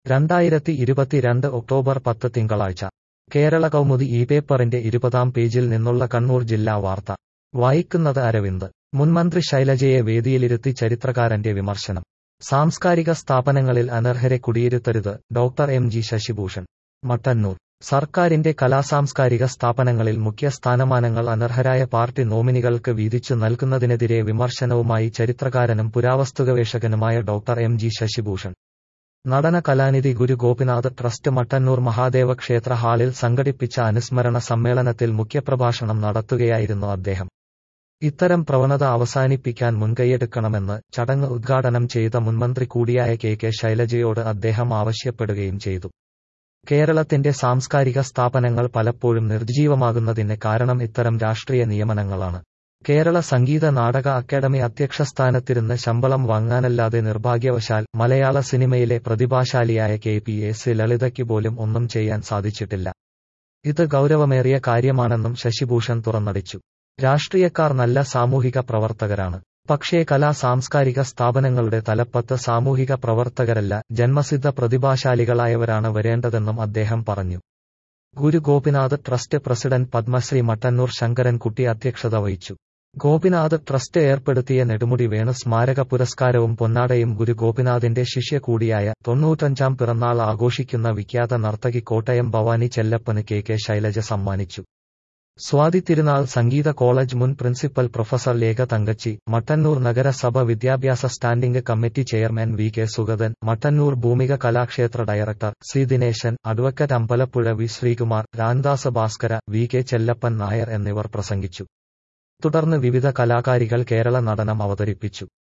രണ്ടായിരത്തി ഇരുപത്തിരണ്ട് ഒക്ടോബർ പത്ത് തിങ്കളാഴ്ച കേരള കൗമുദി ഈ പേപ്പറിന്റെ ഇരുപതാം പേജിൽ നിന്നുള്ള കണ്ണൂർ ജില്ലാ വാർത്ത വായിക്കുന്നത് അരവിന്ദ് മുൻമന്ത്രി ശൈലജയെ വേദിയിലിരുത്തി ചരിത്രകാരന്റെ വിമർശനം സാംസ്കാരിക സ്ഥാപനങ്ങളിൽ അനർഹരെ കുടിയിരുത്തരുത് doctor M G Sasibhushan Mattannur സർക്കാരിന്റെ കലാസാംസ്കാരിക സ്ഥാപനങ്ങളിൽ മുഖ്യ സ്ഥാനമാനങ്ങൾ അനർഹരായ പാർട്ടി നോമിനികൾക്ക് വീതിച്ചു നൽകുന്നതിനെതിരെ വിമർശനവുമായി ചരിത്രകാരനും പുരാവസ്തുഗവേഷകനുമായ doctor M G Sasibhushan Natana Kalanidhi Guru Gopinath trust Mattannur Mahadeva ക്ഷേത്ര ഹാളിൽ സംഘടിപ്പിച്ച അനുസ്മരണ സമ്മേളനത്തിൽ മുഖ്യപ്രഭാഷണം നടത്തുകയായിരുന്നു അദ്ദേഹം ഇത്തരം പ്രവണത അവസാനിപ്പിക്കാൻ മുൻകൈയെടുക്കണമെന്ന് ചടങ്ങ് ഉദ്ഘാടനം ചെയ്ത മുൻമന്ത്രി കൂടിയായ കെ കെ ശൈലജയോട് അദ്ദേഹം ആവശ്യപ്പെടുകയും ചെയ്തു കേരളത്തിന്റെ സാംസ്കാരിക സ്ഥാപനങ്ങൾ പലപ്പോഴും നിർജ്ജീവമാകുന്നതിന് കാരണം ഇത്തരം രാഷ്ട്രീയ നിയമനങ്ങളാണ് കേരള സംഗീത നാടക അക്കാദമി അധ്യക്ഷസ്ഥാനത്തിരുന്ന് ശമ്പളം വാങ്ങാനല്ലാതെ നിർഭാഗ്യവശാൽ മലയാള സിനിമയിലെ പ്രതിഭാശാലിയായ കെ പി എസ് ലളിതയ്ക്ക് പോലും ഒന്നും ചെയ്യാൻ സാധിച്ചിട്ടില്ല ഇത് ഗൗരവമേറിയ കാര്യമാണെന്നും ശശിഭൂഷൺ തുറന്നടിച്ചു രാഷ്ട്രീയക്കാർ നല്ല സാമൂഹിക പ്രവർത്തകരാണ് പക്ഷേ കലാ സാംസ്കാരിക സ്ഥാപനങ്ങളുടെ തലപ്പത്ത് സാമൂഹിക പ്രവർത്തകരല്ല ജന്മസിദ്ധ പ്രതിഭാശാലികളായവരാണ് വരേണ്ടതെന്നും അദ്ദേഹം പറഞ്ഞു ഗുരു ഗോപിനാഥ് ട്രസ്റ്റ് പ്രസിഡന്റ് പത്മശ്രീ മട്ടന്നൂർ ശങ്കരൻകുട്ടി അധ്യക്ഷത വഹിച്ചു ഗോപിനാഥ് ട്രസ്റ്റ് ഏർപ്പെടുത്തിയ നെടുമുടി വേണു സ്മാരക പുരസ്കാരവും പൊന്നാടയും ഗുരു ഗോപിനാഥിന്റെ ശിഷ്യ കൂടിയായ തൊണ്ണൂറ്റഞ്ചാം പിറന്നാൾ ആഘോഷിക്കുന്ന വിഖ്യാത നർത്തകി കോട്ടയം ഭവാനി ചെല്ലപ്പന് കെ കെ ശൈലജ സമ്മാനിച്ചു സ്വാതി തിരുനാൾ സംഗീത കോളേജ് മുൻ പ്രിൻസിപ്പൽ പ്രൊഫസർ ലേഖ തങ്കച്ചി മട്ടന്നൂർ നഗരസഭ വിദ്യാഭ്യാസ standing committee chairman V K Sugathan Mattannur Bhoomika Kalakshetra director C Dineshan advocate Ambalappuzha V Sreekumar Ramdas Bhaskara V K Chellappan Nair എന്നിവർ പ്രസംഗിച്ചു തുടർന്ന് വിവിധ കലാകാരികൾ കേരള നടനം അവതരിപ്പിച്ചു